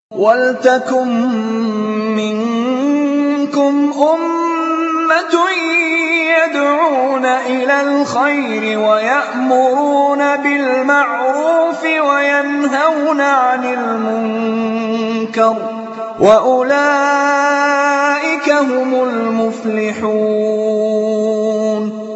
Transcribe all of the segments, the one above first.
وَلْتَكُن مِّنكُمْ أُمَّةٌ يَدْعُونَ إِلَى الْخَيْرِ وَيَأْمُرُونَ بِالْمَعْرُوفِ وَيَنْهَوْنَ عَنِ الْمُنكَرِ ۚ وَأُولَٰئِكَ هُمُ الْمُفْلِحُونَ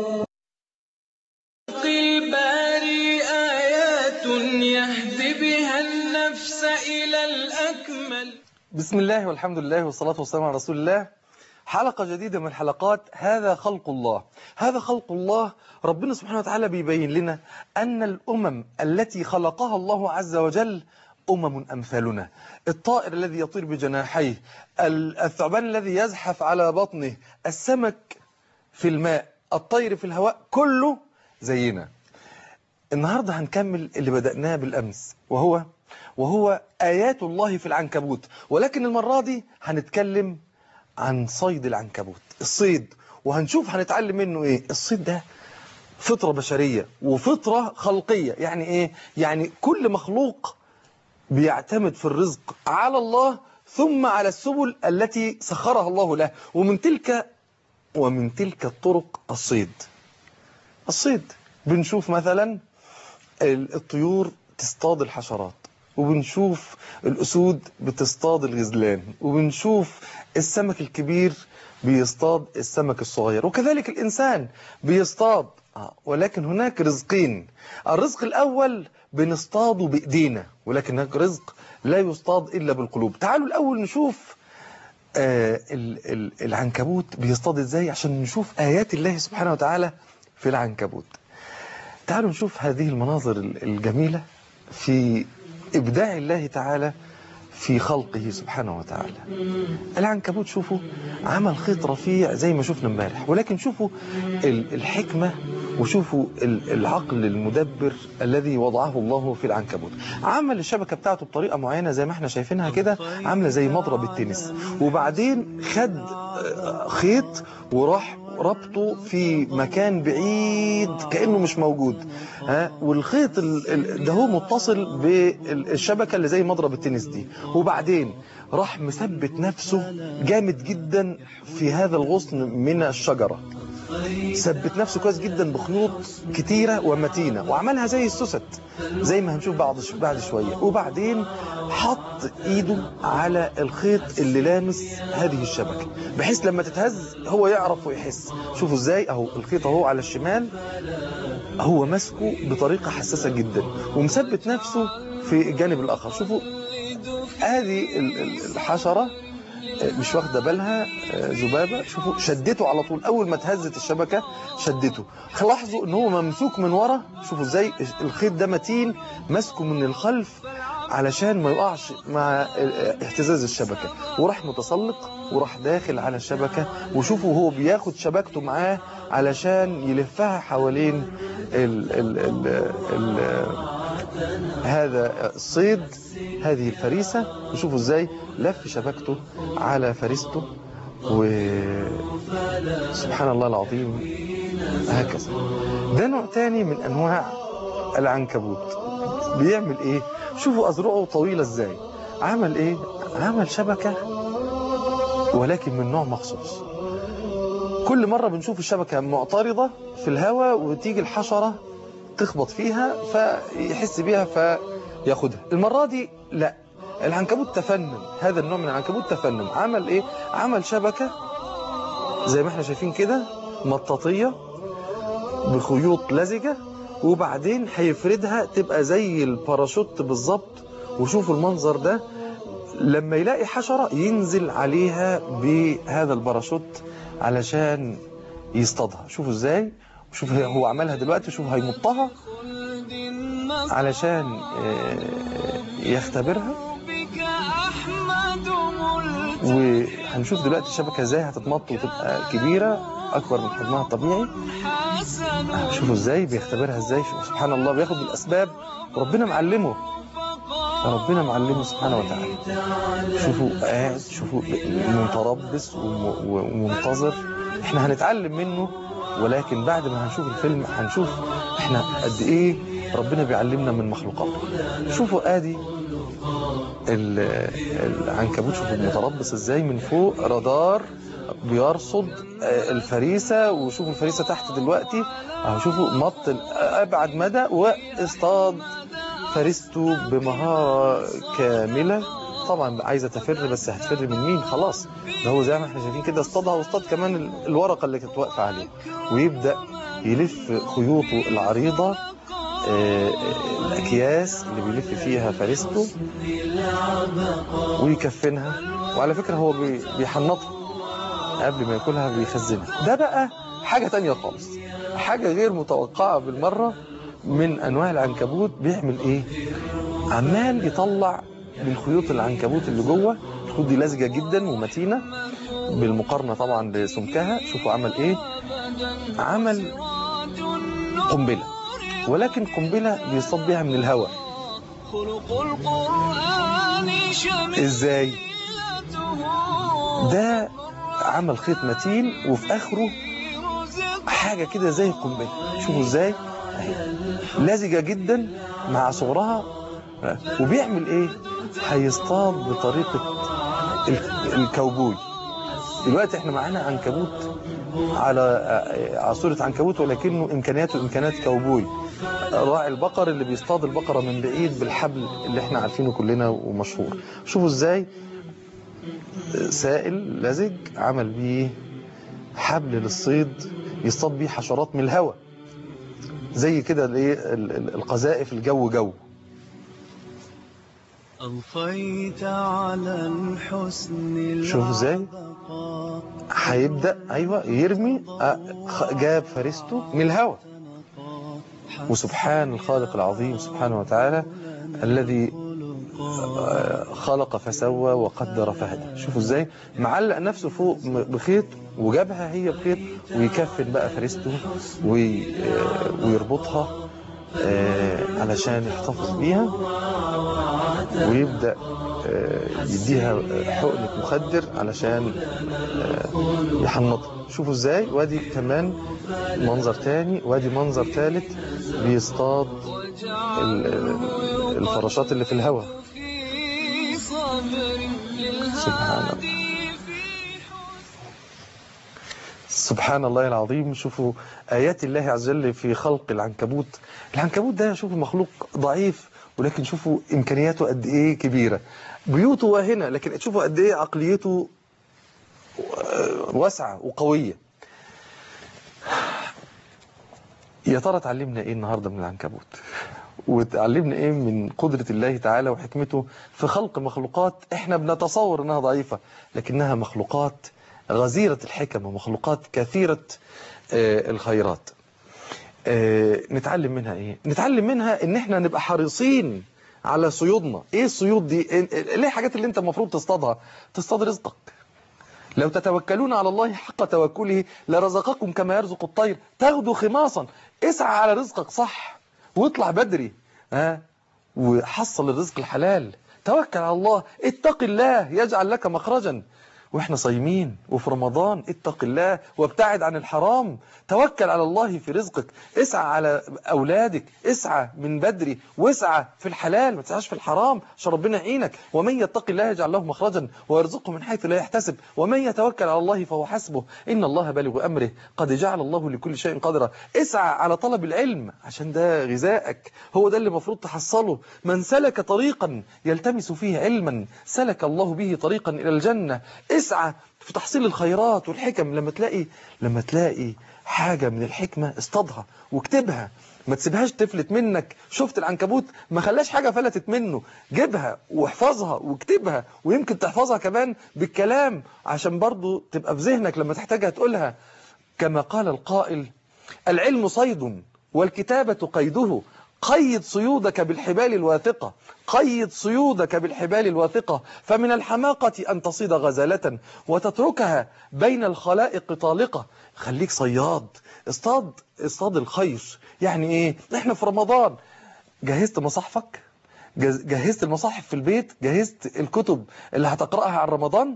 الْبَارِي آيَاتٌ يَهْدِي بِهَا النَّفْسَ إِلَى الْأَكْمَلِ بسم الله والحمد لله والصلاة والسلام على رسول الله حلقة جديدة من حلقات هذا خلق الله هذا خلق الله ربنا سبحانه وتعالى بيبين لنا أن الأمم التي خلقها الله عز وجل أمم أمثالنا الطائر الذي يطير بجناحيه الثعبان الذي يزحف على بطنه السمك في الماء الطير في الهواء كله زينا النهاردة هنكمل اللي بدأناه بالأمس وهو وهو آيات الله في العنكبوت ولكن المرة دي هنتكلم عن صيد العنكبوت الصيد وهنشوف هنتعلم منه ايه الصيد ده فطرة بشرية وفطرة خلقية يعني ايه يعني كل مخلوق بيعتمد في الرزق على الله ثم على السبل التي سخرها الله له ومن تلك ومن تلك الطرق الصيد الصيد بنشوف مثلا الطيور تصطاد الحشرات وبنشوف الأسود بتصطاد الغزلان وبنشوف السمك الكبير بيصطاد السمك الصغير وكذلك الإنسان بيصطاد ولكن هناك رزقين الرزق الأول بنصطاده بإيدينا ولكن هناك رزق لا يصطاد إلا بالقلوب تعالوا الأول نشوف آه العنكبوت بيصطاد إزاي عشان نشوف آيات الله سبحانه وتعالى في العنكبوت تعالوا نشوف هذه المناظر الجميلة في إبداع الله تعالى في خلقه سبحانه وتعالى العنكبوت شوفوا عمل خيط رفيع زي ما شفنا امبارح ولكن شوفوا الحكمة وشوفوا العقل المدبر الذي وضعه الله في العنكبوت عمل الشبكة بتاعته بطريقة معينة زي ما احنا شايفينها كده عاملة زي مضرب التنس وبعدين خد خيط وراح ربطه في مكان بعيد كأنه مش موجود ها والخيط ده هو متصل بالشبكة اللي زي مضرب التنس دي وبعدين راح مثبت نفسه جامد جدا في هذا الغصن من الشجرة ثبت نفسه كويس جدا بخيوط كتيرة ومتينة وعملها زي السوست زي ما هنشوف بعد بعد شوية وبعدين حط ايده على الخيط اللي لامس هذه الشبكة بحيث لما تتهز هو يعرف ويحس شوفوا ازاي اهو الخيط اهو على الشمال هو ماسكه بطريقة حساسة جدا ومثبت نفسه في الجانب الاخر شوفوا هذه الحشرة مش واخده بالها ذبابه شوفوا شدته على طول اول ما اتهزت الشبكه شدته لاحظوا ان هو ممسوك من ورا شوفوا ازاي الخيط ده متين ماسكه من الخلف علشان ما يقعش مع اهتزاز الشبكه وراح متسلق وراح داخل على الشبكه وشوفوا هو بياخد شبكته معاه علشان يلفها حوالين ال ال ال ال هذا الصيد هذه الفريسة وشوفوا ازاي لف شبكته على فريسته وسبحان الله العظيم هكذا ده نوع تاني من انواع العنكبوت بيعمل ايه شوفوا اذرعه طويلة ازاي عمل ايه عمل شبكة ولكن من نوع مخصوص كل مرة بنشوف الشبكة معترضة في الهواء وتيجي الحشرة تخبط فيها فيحس بيها فياخدها المرة دي لا العنكبوت تفنن هذا النوع من العنكبوت تفنن عمل ايه عمل شبكة زي ما احنا شايفين كده مطاطية بخيوط لزجة وبعدين هيفردها تبقى زي الباراشوت بالظبط وشوفوا المنظر ده لما يلاقي حشرة ينزل عليها بهذا الباراشوت علشان يصطادها شوفوا ازاي شوف هو عملها دلوقتي شوف هيمطها علشان يختبرها وهنشوف دلوقتي الشبكة ازاي هتتمط وتبقى كبيرة اكبر من حجمها الطبيعي شوفوا ازاي بيختبرها ازاي سبحان الله بياخد بالاسباب وربنا معلمه ربنا معلمه سبحانه وتعالى شوفوا قاعد شوفوا متربص ومنتظر احنا هنتعلم منه ولكن بعد ما هنشوف الفيلم هنشوف احنا قد ايه ربنا بيعلمنا من مخلوقاته شوفوا ادي ال- العنكبوت شوفوا متربص ازاي من فوق رادار بيرصد آه، الفريسة وشوفوا الفريسة تحت دلوقتي اهو شوفوا نط ال- ابعد مدى واصطاد فريسته بمهارة كاملة طبعا عايزة تفر بس هتفر من مين خلاص ده هو زي ما احنا شايفين كده اصطادها واصطاد كمان ال- الورقة اللي كانت واقفة عليه ويبدأ يلف خيوطه العريضة آه، الأكياس اللي بيلف فيها فريسته ويكفنها وعلى فكرة هو بي- بيحنطها قبل ما ياكلها بيخزنها ده بقى حاجة تانية خالص حاجة غير متوقعة بالمرة من أنواع العنكبوت بيعمل إيه عمال يطلع من خيوط العنكبوت اللي جوه الخيوط دي لزجة جدا ومتينة بالمقارنة طبعا بسمكها شوفوا عمل إيه عمل قنبلة ولكن قنبلة بيصاب بيها من الهواء خلق القرآن إزاي شميلته ده عمل خيط متين وفي آخره حاجة كده زي القنبلة شوفوا ازاي اهي لزجة جدا مع صغرها وبيعمل ايه هيصطاد بطريقة ال- الكوبوي دلوقتي احنا معانا عنكبوت على على صورة عنكبوت ولكنه امكانياته امكانيات كوبوي راعي البقر اللي بيصطاد البقرة من بعيد بالحبل اللي احنا عارفينه كلنا ومشهور شوفوا ازاي سائل لزج عمل بيه حبل للصيد يصطاد بيه حشرات من الهواء زي كده الايه ال- ال- القذائف الجو جو أضفيت على الحسن شوف ازاي؟ العبقى هيبدا ايوه يرمي آه، خ- جاب فريسته من الهواء وسبحان الخالق العظيم سبحانه وتعالى الذي آه، خلق فسوى وقدر فهدى شوفوا ازاي معلق نفسه فوق م- بخيط وجابها هي بخيط ويكفن بقى فريسته وي- آه، ويربطها آه، علشان يحتفظ بيها ويبدأ آه، يديها آه، حقنة مخدر علشان آه، يحنطها شوفوا ازاي وادي كمان منظر تاني وادي منظر ثالث بيصطاد ال- ال- الفراشات اللي في الهواء في صبر سبحان الله للهادي في سبحان الله العظيم شوفوا آيات الله عز وجل في خلق العنكبوت العنكبوت ده شوفوا مخلوق ضعيف ولكن شوفوا إمكانياته قد إيه كبيرة بيوته واهنة لكن شوفوا قد إيه عقليته آه، واسعة وقوية يا ترى اتعلمنا إيه النهاردة من العنكبوت وتعلمنا إيه من قدرة الله تعالى وحكمته في خلق مخلوقات إحنا بنتصور إنها ضعيفة لكنها مخلوقات غزيرة الحكم ومخلوقات كثيرة آه، الخيرات آه، نتعلم منها ايه نتعلم منها ان احنا نبقى حريصين على صيودنا ايه الصيود دي إيه- ليه الحاجات اللي انت المفروض تصطادها تصطاد رزقك لو تتوكلون على الله حق توكله لرزقكم كما يرزق الطير تاخدوا خماصا اسعى على رزقك صح واطلع بدري ها وحصل الرزق الحلال توكل على الله اتق الله يجعل لك مخرجا واحنا صايمين وفي رمضان اتق الله وابتعد عن الحرام توكل على الله في رزقك اسعى على اولادك اسعى من بدري واسعى في الحلال ما تسعاش في الحرام عشان ربنا يعينك ومن يتق الله يجعل له مخرجا ويرزقه من حيث لا يحتسب ومن يتوكل على الله فهو حسبه ان الله بالغ امره قد جعل الله لكل شيء قدرا اسعى على طلب العلم عشان ده غذائك هو ده اللي المفروض تحصله من سلك طريقا يلتمس فيه علما سلك الله به طريقا الى الجنه اسعى في تحصيل الخيرات والحكم لما تلاقي لما تلاقي حاجة من الحكمة اصطادها واكتبها ما تسيبهاش تفلت منك شفت العنكبوت ما خلاش حاجة فلتت منه جيبها واحفظها واكتبها ويمكن تحفظها كمان بالكلام عشان برضو تبقى في ذهنك لما تحتاجها تقولها كما قال القائل العلم صيد والكتابة قيده قيد صيودك بالحبال الواثقة قيد صيودك بالحبال الواثقة فمن الحماقة أن تصيد غزالة وتتركها بين الخلائق طالقة خليك صياد اصطاد اصطاد الخير يعني ايه احنا في رمضان جهزت مصاحفك جهزت المصاحف في البيت جهزت الكتب اللي هتقرأها عن رمضان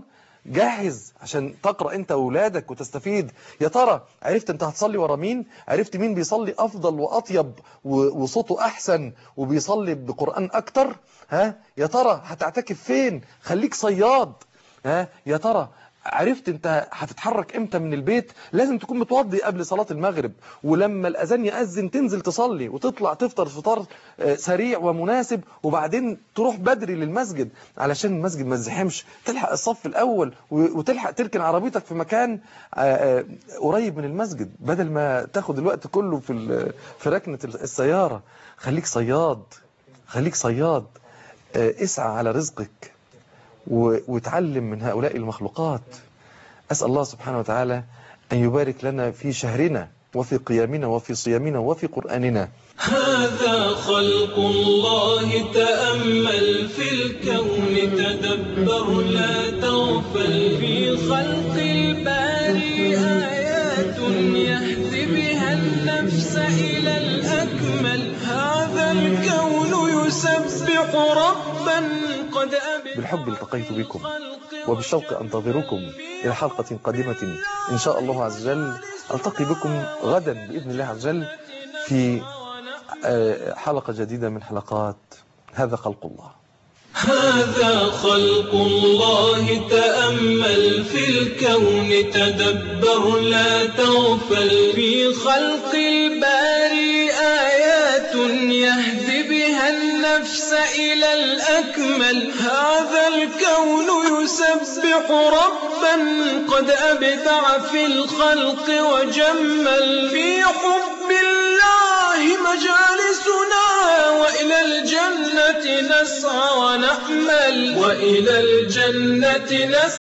جهز عشان تقرأ انت واولادك وتستفيد يا ترى عرفت انت هتصلي ورا مين عرفت مين بيصلي افضل واطيب و- وصوته احسن وبيصلي بقرآن اكتر ها يا ترى هتعتكف فين خليك صياد ها يا ترى عرفت انت هتتحرك امتى من البيت لازم تكون متوضي قبل صلاة المغرب ولما الاذان يأذن تنزل تصلي وتطلع تفطر فطار آه، سريع ومناسب وبعدين تروح بدري للمسجد علشان المسجد ما تزحمش تلحق الصف الاول و- وتلحق تركن عربيتك في مكان آه، آه، قريب من المسجد بدل ما تاخد الوقت كله في ال- في ركنة السيارة خليك صياد خليك صياد آه، اسعى على رزقك و- وتعلم من هؤلاء المخلوقات أسأل الله سبحانه وتعالى أن يبارك لنا في شهرنا وفي قيامنا وفي صيامنا وفي قرآننا هذا خلق الله تأمل في الكون تدبر لا تغفل في خلق الباري آيات يهدي بها النفس إلى الأكمل هذا الكون يسبح ربا قد أبدع بالحب التقيت في بكم الخلق وبالشوق أنتظركم إلى حلقة قادمة إن شاء الله عز وجل ألتقي بكم غدا بإذن الله عز وجل في آه، حلقة جديدة من حلقات هذا خلق الله هذا خلق الله تأمل في الكون تدبر لا تغفل في خلق الباري آيات يهدي بها النفس إلى الأكمل هذا الكون يسبح ربا قد أبدع في الخلق وجمل في حب الله مجالسنا وإلى الجنة نسعى ونأمل وإلى الجنة نسعى